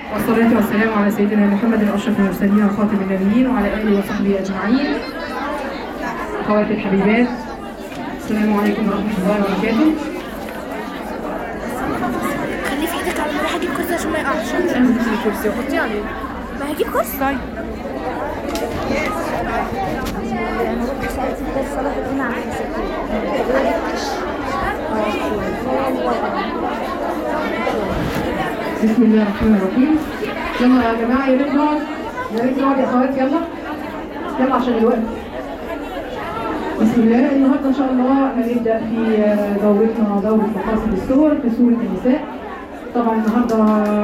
والصلاة والسلام على سيدنا محمد أشرف المرسلين وخاتم النبيين وعلى آله وصحبه أجمعين أخواتي الحبيبات السلام عليكم ورحمة الله وبركاته خليه في ايدك على ما راح اجيب كرسي عشان ما يقعش أنا هجيب الكرسي وحطيه عليه ما هجيب كرسي طيب بسم الله الرحمن الرحيم يلا يا جماعة يا ريت نقعد يا ريت نقعد يا أخوات يلا يلا عشان الوقت بسم الله النهارده إن شاء الله هنبدأ في دورتنا دورة مقاصد السور في سورة النساء طبعا النهارده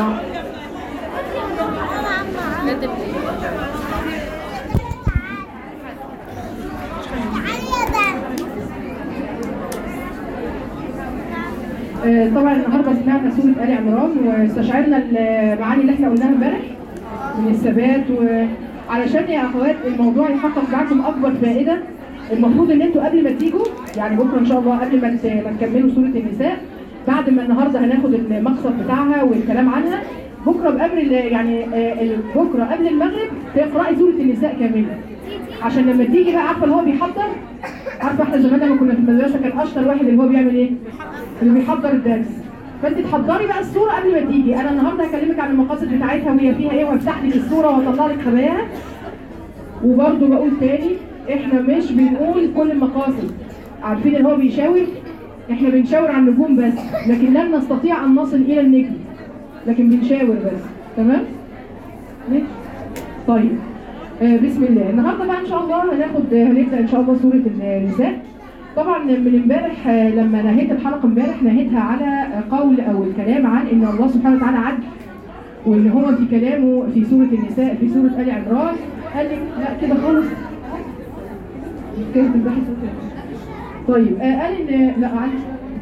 آه، طبعا النهارده سمعنا سوره ال عمران واستشعرنا المعاني اللي احنا قلناها امبارح من الثبات وعلشان يا اخوات الموضوع يحقق معاكم اكبر فائده المفروض ان انتوا قبل ما تيجوا يعني بكره ان شاء الله قبل ما ت- ما تكملوا سوره النساء بعد ما النهارده هناخد المقصد بتاعها والكلام عنها بكره بامر ال- يعني آه، ال- بكره قبل المغرب تقراي سوره النساء كامله عشان لما تيجي بقى عارفه اللي هو بيحضر عارفه احنا زمان لما كنا في المدرسه كان اشطر واحد اللي هو بيعمل ايه؟ اللي بيحضر الدرس فانت تحضري بقى الصوره قبل ما تيجي انا النهارده هكلمك عن المقاصد بتاعتها وهي فيها ايه وهفتح لك الصوره واطلع لك خباياها وبرده بقول تاني احنا مش بنقول كل المقاصد عارفين اللي هو بيشاور احنا بنشاور على النجوم بس لكن لن نستطيع ان نصل الى النجم لكن بنشاور بس تمام ماشي طيب آه بسم الله النهارده بقى ان شاء الله هناخد هنبدا ان شاء الله سوره النساء طبعا من امبارح آه، لما نهيت الحلقه امبارح نهيتها على آه، قول او الكلام عن ان الله سبحانه وتعالى عدل وان هو في كلامه في سوره النساء في سوره ال عمران قال لك لا كده خالص كده تمدحي صوتك. طيب آه قال ان لا عادي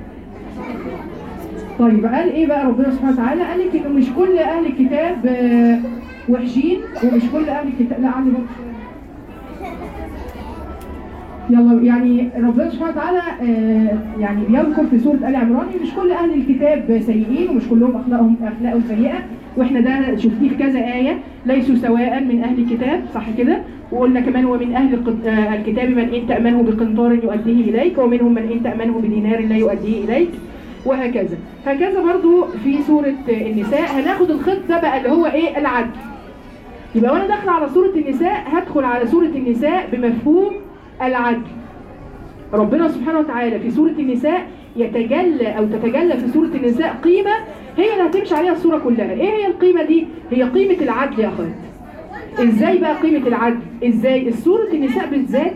طيب قال ايه بقى ربنا سبحانه وتعالى قال لك انه مش كل اهل الكتاب آه، وحشين ومش كل اهل الكتاب لا عندي برضه يلا يعني ربنا سبحانه وتعالى آه، يعني بيذكر في سوره ال عمران إن مش كل اهل الكتاب سيئين ومش كلهم اخلاقهم اخلاقهم سيئه واحنا ده شفتيه في كذا ايه ليسوا سواء من اهل الكتاب صح كده وقلنا كمان ومن اهل القت- آه، الكتاب من ان تامنه بقنطار يؤديه اليك ومنهم من ان تامنه بدينار لا يؤديه اليك وهكذا هكذا برضو في سوره آه، النساء هناخد الخط ده بقى اللي هو ايه العدل يبقى وانا داخله على سوره النساء هدخل على سوره النساء بمفهوم العدل ربنا سبحانه وتعالى في سورة النساء يتجلى أو تتجلى في سورة النساء قيمة هي اللي هتمشي عليها السورة كلها إيه هي القيمة دي؟ هي قيمة العدل يا أخوات إزاي بقى قيمة العدل؟ إزاي؟ السورة النساء بالذات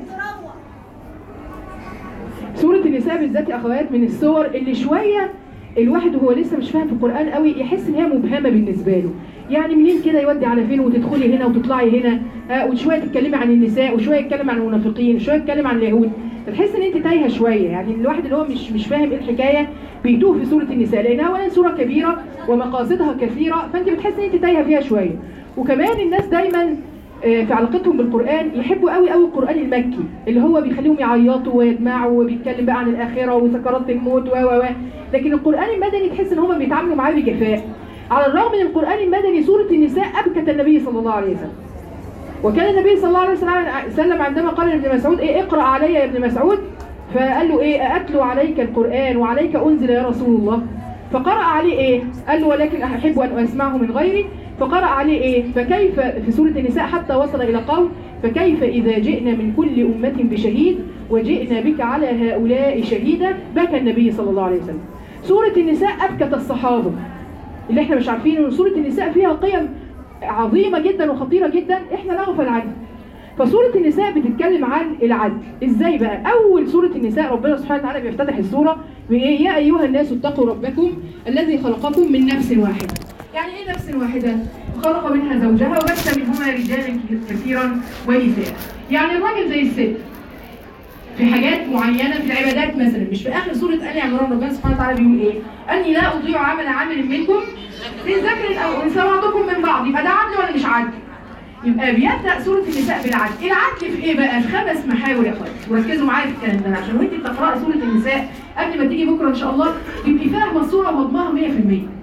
سورة النساء بالذات يا أخوات من السور اللي شوية الواحد وهو لسه مش فاهم في القرآن قوي يحس إن هي مبهمة بالنسبة له يعني منين كده يودي على فين وتدخلي هنا وتطلعي هنا آه وشوية تتكلمي عن النساء وشوية تتكلم عن المنافقين وشوية تتكلم عن اليهود فتحس ان انت تايهه شويه يعني الواحد اللي هو مش مش فاهم ايه الحكايه بيتوه في سوره النساء لانها اولا سوره كبيره ومقاصدها كثيره فانت بتحس ان انت تايهه فيها شويه وكمان الناس دايما آه، في علاقتهم بالقران يحبوا قوي قوي القران المكي اللي هو بيخليهم يعيطوا ويدمعوا وبيتكلم بقى عن الاخره وسكرات الموت و و و لكن القران المدني تحس ان هم بيتعاملوا معاه بجفاء على الرغم من القران المدني سوره النساء ابكت النبي صلى الله عليه وسلم وكان النبي صلى الله عليه وسلم- وسلم عندما قال لابن مسعود ايه اقرا علي يا ابن مسعود فقال له ايه اتلو عليك القران وعليك انزل يا رسول الله فقرا عليه ايه قال له ولكن احب ان اسمعه من غيري فقرا عليه ايه فكيف في سوره النساء حتى وصل الى قول فكيف اذا جئنا من كل امه بشهيد وجئنا بك على هؤلاء شهيدا بكى النبي صلى الله عليه وسلم سوره النساء ابكت الصحابه اللي احنا مش عارفين ان سوره النساء فيها قيم عظيمه جدا وخطيره جدا احنا نغفل عنها فسوره النساء بتتكلم عن العدل ازاي بقى اول سوره النساء ربنا سبحانه وتعالى بيفتتح السوره بايه يا ايها الناس اتقوا ربكم الذي خلقكم من نفس واحده يعني ايه نفس واحده خلق منها زوجها وبث منهما رجالا كثيرا ونساء يعني الراجل زي الست في حاجات معينه في العبادات مثلا مش في اخر سوره ال عمران ربنا سبحانه وتعالى بيقول ايه؟ اني لا اضيع عمل عامل منكم من ذكر او انثى بعضكم من بعض يبقى ده عدل ولا مش عدل؟ يبقى بيبدا سوره النساء بالعدل، العدل في ايه بقى؟ في خمس محاور يا اخواتي وركزوا معايا في الكلام ده عشان وانت بتقراي سوره النساء قبل ما تيجي بكره ان شاء الله تبقي فاهمه الصوره وهضمها 100%.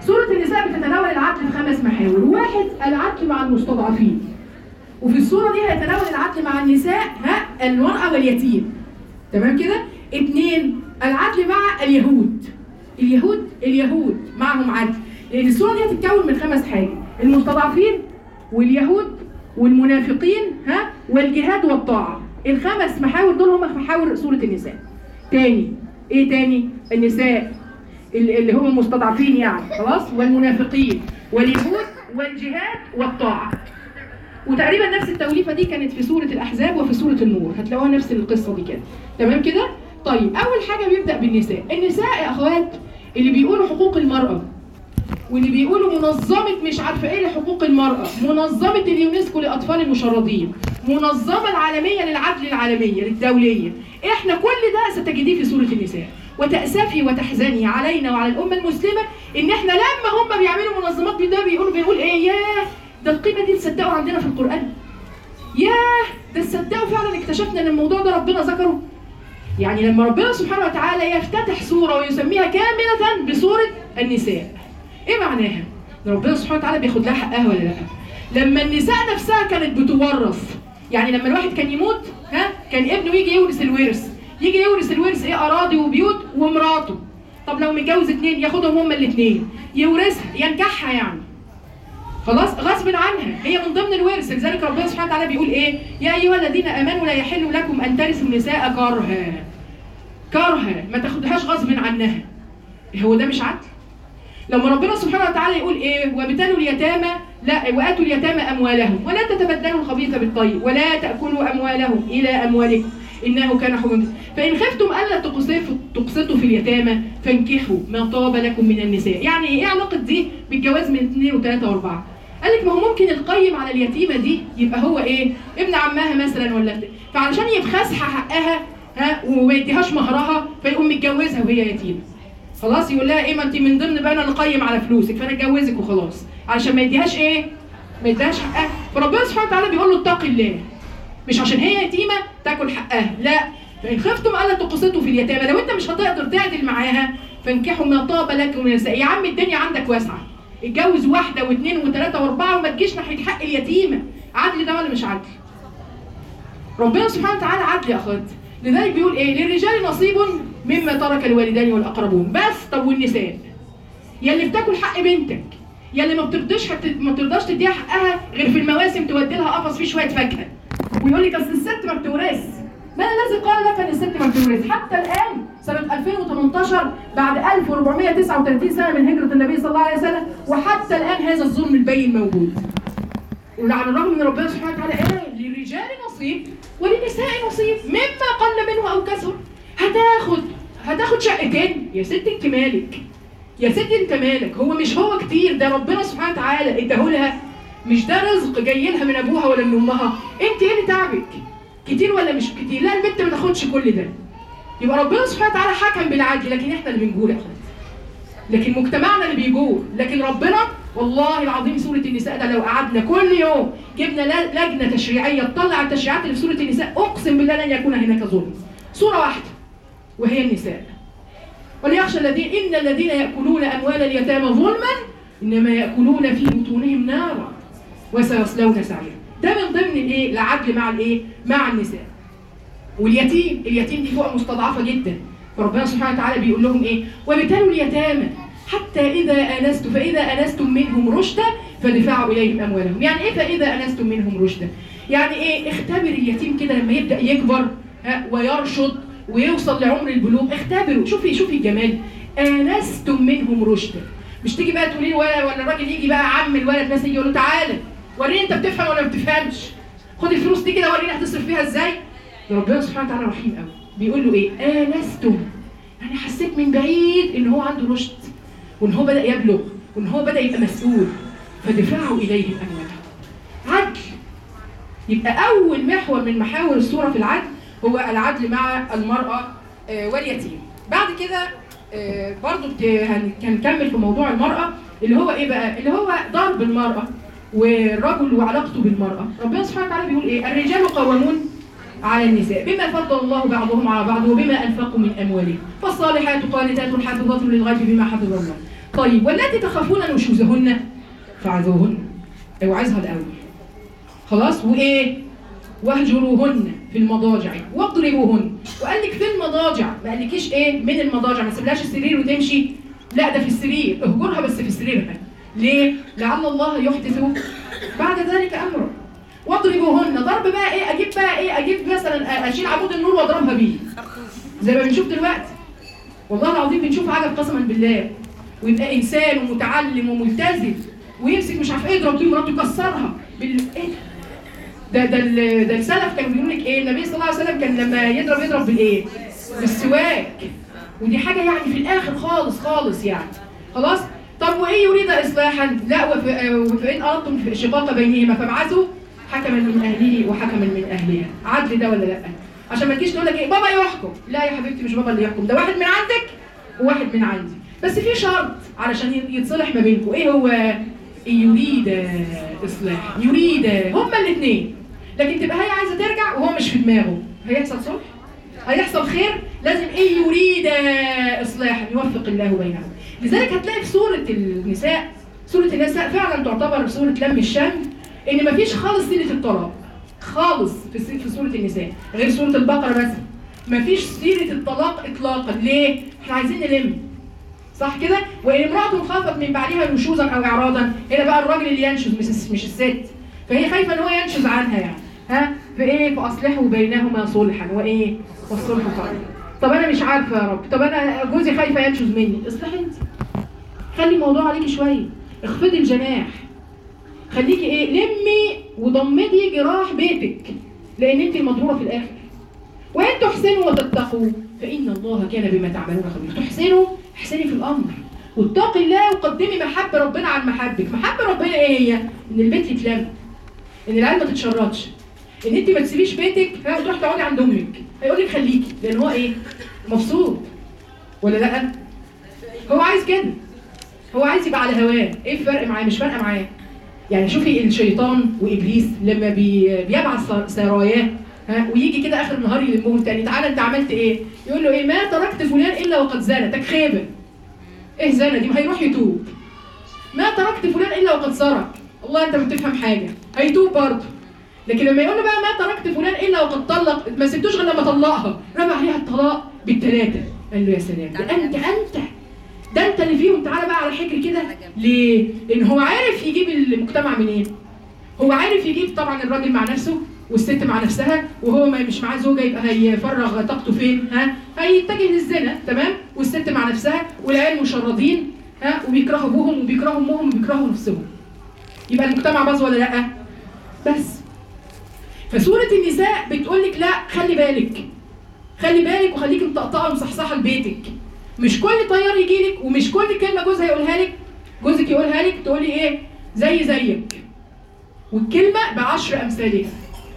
سورة النساء بتتناول العدل في خمس محاور واحد العدل مع المستضعفين وفي الصورة دي هيتناول العدل مع النساء ها المرأة واليتيم تمام كده اثنين العدل مع اليهود اليهود اليهود معهم عدل لان الصورة دي هتتكون من خمس حاجات المستضعفين واليهود والمنافقين ها والجهاد والطاعة الخمس محاور دول هم محاور سورة النساء تاني ايه تاني النساء اللي اللي هم المستضعفين يعني خلاص والمنافقين واليهود والجهاد والطاعة وتقريبا نفس التوليفه دي كانت في سوره الاحزاب وفي سوره النور هتلاقوها نفس القصه دي كده تمام كده طيب اول حاجه بيبدا بالنساء النساء يا اخوات اللي بيقولوا حقوق المراه واللي بيقولوا منظمه مش عارفه ايه لحقوق المراه منظمه اليونسكو لاطفال المشردين منظمه العالميه للعدل العالميه للدوليه احنا كل ده ستجديه في سوره النساء وتأسفي وتحزني علينا وعلى الأمة المسلمة إن إحنا لما هم بيعملوا منظمات ده بيقولوا بنقول إيه ياه ده القيمة دي تصدقوا عندنا في القرآن ياه ده تصدقوا فعلا اكتشفنا إن الموضوع ده ربنا ذكره يعني لما ربنا سبحانه وتعالى يفتتح سورة ويسميها كاملة بسورة النساء إيه معناها؟ إن ربنا سبحانه وتعالى بياخد لها حقها ولا لأ؟ لما النساء نفسها كانت بتورث يعني لما الواحد كان يموت ها كان ابنه يجي يورث الورث يجي يورث الورث ايه اراضي وبيوت ومراته طب لو متجوز اتنين ياخدهم هما الاتنين يورثها ينكحها يعني خلاص غصب عنها هي من ضمن الورث لذلك ربنا سبحانه وتعالى بيقول ايه يا ايها الذين امنوا لا يحل لكم ان ترثوا النساء كرها كرها ما تاخدهاش غصب عنها هو ده مش عدل لما ربنا سبحانه وتعالى يقول ايه وابتلوا اليتامى لا واتوا اليتامى اموالهم ولا تتبدلوا الخبيث بالطيب ولا تاكلوا اموالهم الى اموالكم انه كان حبا فان خفتم الا تقسطوا تقسطوا في اليتامى فانكحوا ما طاب لكم من النساء يعني ايه علاقه دي بالجواز من اثنين وثلاثه واربعه قال لك ما هو ممكن القيم على اليتيمه دي يبقى هو ايه ابن عمها مثلا ولا بتاع. فعلشان يبخسها حقها ها وما يديهاش مهرها فيقوم متجوزها وهي يتيمه خلاص يقول لها ايه ما انت من ضمن بقى انا نقيم على فلوسك فانا اتجوزك وخلاص علشان ما يديهاش ايه ما يديهاش حقها فربنا سبحانه وتعالى بيقول له اتقي الله مش عشان هي يتيمه تاكل حقها لا فان خفتم الا تقسطوا في اليتامى لو انت مش هتقدر تعدل معاها فانكحوا ما طاب لكم من النساء يا عم الدنيا عندك واسعه اتجوز واحده واثنين وثلاثه واربعه وما تجيش ناحيه حق اليتيمه عدل ده ولا مش عدل ربنا سبحانه وتعالى عدل يا اخوات لذلك بيقول ايه للرجال نصيب مما ترك الوالدان والاقربون بس طب والنساء يا اللي بتاكل حق بنتك يا اللي ما بترضاش حت... ما بترضاش تديها حقها غير في المواسم تودي لها قفص فيه شويه فاكهه ويقول لك اصل الست ما بتورث ما الذي قال لك ان الست ما بتورث حتى الان سنه 2018 بعد 1439 سنه من هجره النبي صلى الله عليه وسلم وحتى الان هذا الظلم البين موجود وعلى الرغم من ربنا سبحانه وتعالى قال للرجال نصيب وللنساء نصيب مما قل منه او كثر هتاخد هتاخد شقتين يا ست انت مالك يا ست انت مالك هو مش هو كتير ده ربنا سبحانه وتعالى اداهولها مش ده رزق جاي لها من ابوها ولا من امها انت ايه اللي تعبك كتير ولا مش كتير لا البنت ما تاخدش كل ده يبقى ربنا سبحانه وتعالى حكم بالعدل لكن احنا اللي بنجور يا اخوات لكن مجتمعنا اللي بيجور لكن ربنا والله العظيم سورة النساء ده لو قعدنا كل يوم جبنا ل- لجنة تشريعية تطلع التشريعات اللي في سورة النساء أقسم بالله لن يكون هناك ظلم سورة واحدة وهي النساء وليخشى الذين إن الذين يأكلون أموال اليتامى ظلما إنما يأكلون في بطونهم نارا وسيصلون سعيرا ده من ضمن الايه العدل مع الايه مع النساء واليتيم اليتيم دي فئه مستضعفه جدا فربنا سبحانه وتعالى بيقول لهم ايه وابتلوا اليتامى حتى اذا انستم فاذا انستم منهم رشدا فدفعوا اليهم اموالهم يعني ايه فاذا انستم منهم رشدا يعني ايه اختبر اليتيم كده لما يبدا يكبر ها ويرشد ويوصل لعمر البلوغ اختبروا شوفي شوفي الجمال انستم منهم رشدا مش تيجي بقى تقولي له ولا ولا الراجل يجي بقى عم الولد مثلا يجي يقول له تعالى وريني انت بتفهم ولا ما بتفهمش خد الفلوس دي كده وريني هتصرف فيها ازاي ده ربنا سبحانه وتعالى رحيم قوي بيقول له ايه انستم يعني حسيت من بعيد ان هو عنده رشد وان هو بدا يبلغ وان هو بدا يبقى مسؤول فدفعوا اليهم اموالهم عدل يبقى اول محور من محاور السوره في العدل هو العدل مع المراه آه، واليتيم بعد كده آه، برضو بت- هن- هنكمل في موضوع المراه اللي هو ايه بقى اللي هو ضرب المراه والرجل وعلاقته بالمراه ربنا سبحانه وتعالى بيقول ايه الرجال قوامون على النساء بما فضل الله بعضهم على بعض وبما انفقوا من اموالهم فالصالحات قانتات حافظات للغيب بما حفظ الله طيب واللاتي تخافون نشوزهن فعذوهن اوعظها الاول خلاص وايه واهجروهن في المضاجع واضربوهن وقال لك في المضاجع ما قالكيش ايه من المضاجع ما تسيبلهاش السرير وتمشي لا ده في السرير اهجرها بس في سريرها ليه لعل الله يحدث بعد ذلك امرا واضربوهن ضرب بقى ايه اجيب بقى ايه اجيب مثلا اشيل عمود النور واضربها بيه زي ما بنشوف دلوقتي والله العظيم بنشوف عجب قسما بالله ويبقى انسان ومتعلم وملتزم ويمسك مش عارف ايه يضرب دي مراته يكسرها بال ايه ده ده ال- ده السلف كانوا بيقولوا لك ايه النبي صلى الله عليه وسلم كان لما يضرب يضرب بالايه بالسواك ودي حاجه يعني في الاخر خالص خالص يعني خلاص طب وايه يريد اصلاحا لا وف- آه، وفان اردتم في شقاق بينهما فابعثوا حكما من اهله وحكما من اهلها عدل ده ولا لا عشان ما تجيش تقول لك ايه بابا يحكم لا يا حبيبتي مش بابا اللي يحكم ده واحد من عندك وواحد من عندي بس في شرط علشان يتصلح ما بينكم ايه هو إن يريد اصلاح يريد هما الاثنين لكن تبقى هي عايزه ترجع وهو مش في دماغه هيحصل صلح هيحصل خير لازم ايه يريد اصلاحا يوفق الله بينهم لذلك هتلاقي في سوره النساء سوره النساء فعلا تعتبر سوره لم الشمل ان مفيش خالص سيره الطلاق خالص في س- في سوره النساء غير سوره البقره بس مفيش سيره الطلاق اطلاقا ليه احنا عايزين نلم صح كده وان امراه خافت من بعدها نشوزا او اعراضا هنا بقى الراجل اللي ينشز مش الس- مش الست فهي خايفه ان هو ينشز عنها يعني ها فايه فاصلحوا بينهما صلحا وايه والصلح خير طب انا مش عارفه يا رب طب انا جوزي خايفه ينشز مني اصلحي انت خلي الموضوع عليكي شويه اخفضي الجناح خليكي ايه لمي وضمدي جراح بيتك لان انت المضروره في الاخر وان تحسنوا وتتقوا فان الله كان بما تعملون خبيرا تحسنوا احسني في الامر واتقي الله وقدمي محبه ربنا عن محبك محبه ربنا ايه هي ان البيت يتلم ان العيال ما تتشردش ان انت ما تسيبيش بيتك ها وتروحي تقعدي عند امك هيقول لك خليكي لان هو ايه مبسوط ولا لا هو عايز كده هو عايز يبقى على هواه ايه الفرق معاه مش فارقه معاه يعني شوفي الشيطان وابليس لما بي بيبعث سر- سراياه ها ويجي كده اخر النهار يلمهم تاني تعالى انت عملت ايه؟ يقول له ايه ما تركت فلان الا وقد زنى تك خيبه ايه زنى دي ما هيروح يتوب ما تركت فلان الا وقد سرق والله انت ما بتفهم حاجه هيتوب برضه لكن لما يقول له بقى ما تركت فلان الا وقد طلق ما سبتوش غير لما طلقها رمى عليها الطلاق بالثلاثه قال له يا سلام ده انت انت ده انت اللي فيهم تعالى بقى على حجر كده ليه؟ لان هو عارف يجيب المجتمع منين؟ هو عارف يجيب طبعا الراجل مع نفسه والست مع نفسها وهو ما مش معاه زوجه يبقى هيفرغ طاقته فين؟ ها؟ هيتجه للزنا تمام؟ والست مع نفسها والعيال مشردين ها وبيكرهوا ابوهم وبيكرهوا امهم وبيكرهوا نفسهم. يبقى المجتمع باظ ولا لا؟ بس فسورة النساء بتقول لك لا خلي بالك خلي بالك وخليك مطقطقه ومصحصحه لبيتك مش كل طيار يجي لك ومش كل كلمه جوزها يقولها لك جوزك يقولها لك تقولي ايه زي زيك والكلمه بعشر امثالها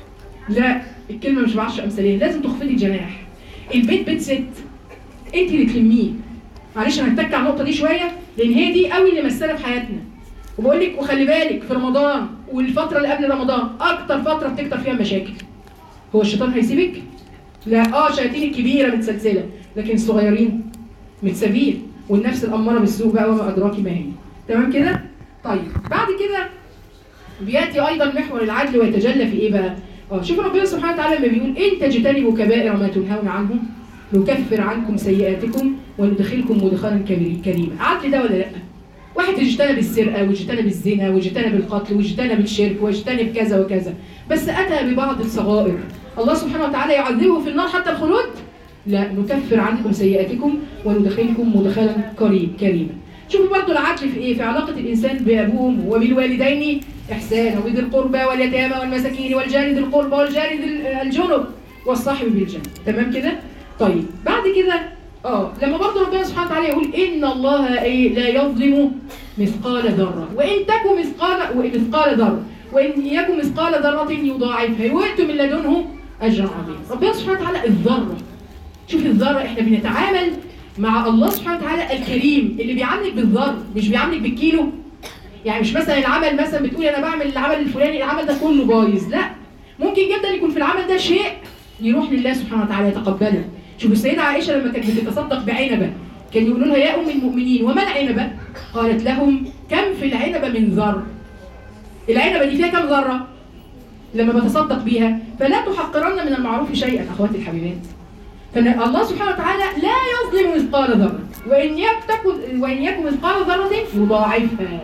لا الكلمه مش بعشر امثالها لازم تخفضي الجناح البيت بيت ست انت اللي تلميه معلش انا هتك على النقطه دي شويه لان هي دي قوي اللي مثلت في حياتنا وبقول لك وخلي بالك في رمضان والفتره اللي قبل رمضان اكتر فتره بتكتر فيها المشاكل هو الشيطان هيسيبك لا اه شياطين الكبيره متسلسله لكن الصغيرين متسابين والنفس الاماره بالسوء بقى وما ادراك ما هي تمام كده طيب بعد كده بياتي ايضا محور العدل ويتجلى في ايه بقى اه شوف ربنا سبحانه وتعالى لما بيقول ان تجتنبوا كبائر ما تنهون عنه نكفر عنكم سيئاتكم وندخلكم مدخلا كبير- كريما عدل ده ولا لا واحد يجتنب السرقه ويجتنب الزنا ويجتنب القتل ويجتنب الشرك ويجتنب كذا وكذا بس اتى ببعض الصغائر الله سبحانه وتعالى يعذبه في النار حتى الخلود لا نكفر عنكم سيئاتكم وندخلكم مدخلا كريم كريما شوفوا برضو العدل في ايه في علاقه الانسان بابوه وبالوالدين احسانا وبذي القربى واليتامى والمساكين والجار ذي القربى والجار ذي الجنب والصاحب بالجنب تمام كده طيب بعد كده اه لما برضو ربنا سبحانه وتعالى يقول ان الله ايه لا يظلم مثقال ذره وان تكن مثقال مثقال ذره وان يكن مثقال ذره يضاعفها يؤت من لدنه اجرا عظيما ربنا سبحانه وتعالى الذره شوف الذره احنا بنتعامل مع الله سبحانه وتعالى الكريم اللي بيعاملك بالذر مش بيعاملك بالكيلو يعني مش مثلا العمل مثلا بتقولي انا بعمل العمل الفلاني العمل ده كله بايظ لا ممكن جدا يكون في العمل ده شيء يروح لله سبحانه وتعالى يتقبله شوف السيدة عائشة لما كانت بتتصدق بعنبة كان يقولوا لها يا ام المؤمنين وما العنبه قالت لهم كم في العنبه من ذر العنبه دي فيها كم ذره لما بتصدق بيها فلا تحقرن من المعروف شيئا اخواتي الحبيبات فان الله سبحانه وتعالى لا يظلم مثقال ذره وان يكن وان يكن مثقال ذره يضاعفها